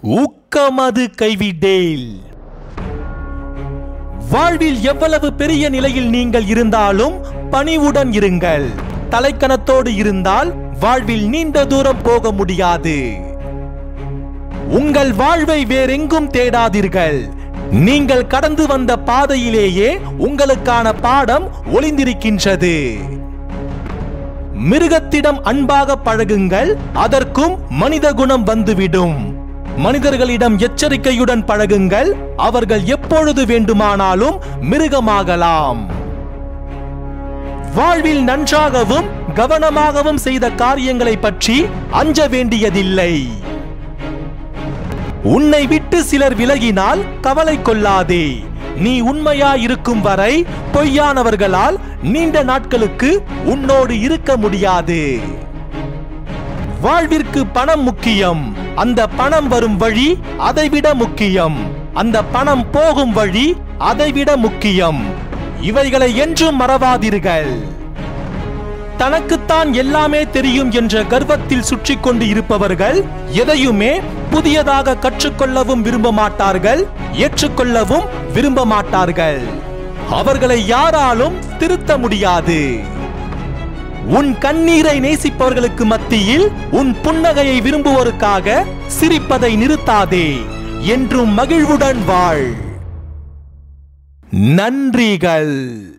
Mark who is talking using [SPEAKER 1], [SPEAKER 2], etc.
[SPEAKER 1] ஊக்கமது கைவிடேல் வாழ்வில் எவ்வளவு பெரிய நிலையில் நீங்கள் இருந்தாலும் பணிவுடன் இருங்கள் தலைக்கணத்தோடு இருந்தால் வாழ்வில் நீண்ட தூரம் போக முடியாது உங்கள் வாழ்வை வேறெங்கும் தேடாதீர்கள் நீங்கள் கடந்து வந்த பாதையிலேயே உங்களுக்கான பாடம் ஒளிந்திருக்கின்றது மிருகத்திடம் அன்பாக பழகுங்கள் அதற்கும் மனித குணம் வந்துவிடும் மனிதர்களிடம் எச்சரிக்கையுடன் பழகுங்கள் அவர்கள் எப்பொழுது வேண்டுமானாலும் மிருகமாகலாம் வாழ்வில் நன்றாகவும் கவனமாகவும் செய்த காரியங்களை பற்றி அஞ்ச வேண்டியதில்லை உன்னை விட்டு சிலர் விலகினால் கவலை கொள்ளாதே நீ உண்மையா இருக்கும் வரை பொய்யானவர்களால் நீண்ட நாட்களுக்கு உன்னோடு இருக்க முடியாது வாழ்விற்கு பணம் முக்கியம் அந்த பணம் வரும் வழி அதைவிட முக்கியம் அந்த பணம் போகும் வழி அதைவிட முக்கியம் இவைகளை என்றும் மறவாதீர்கள் தனக்குத்தான் எல்லாமே தெரியும் என்ற கர்வத்தில் சுற்றி கொண்டு இருப்பவர்கள் எதையுமே புதியதாக கற்றுக்கொள்ளவும் விரும்ப மாட்டார்கள் ஏற்றுக்கொள்ளவும் விரும்ப மாட்டார்கள் அவர்களை யாராலும் திருத்த முடியாது உன் கண்ணீரை நேசிப்பவர்களுக்கு மத்தியில் உன் புன்னகையை விரும்புவோருக்காக சிரிப்பதை நிறுத்தாதே என்றும் மகிழ்வுடன் வாழ் நன்றிகள்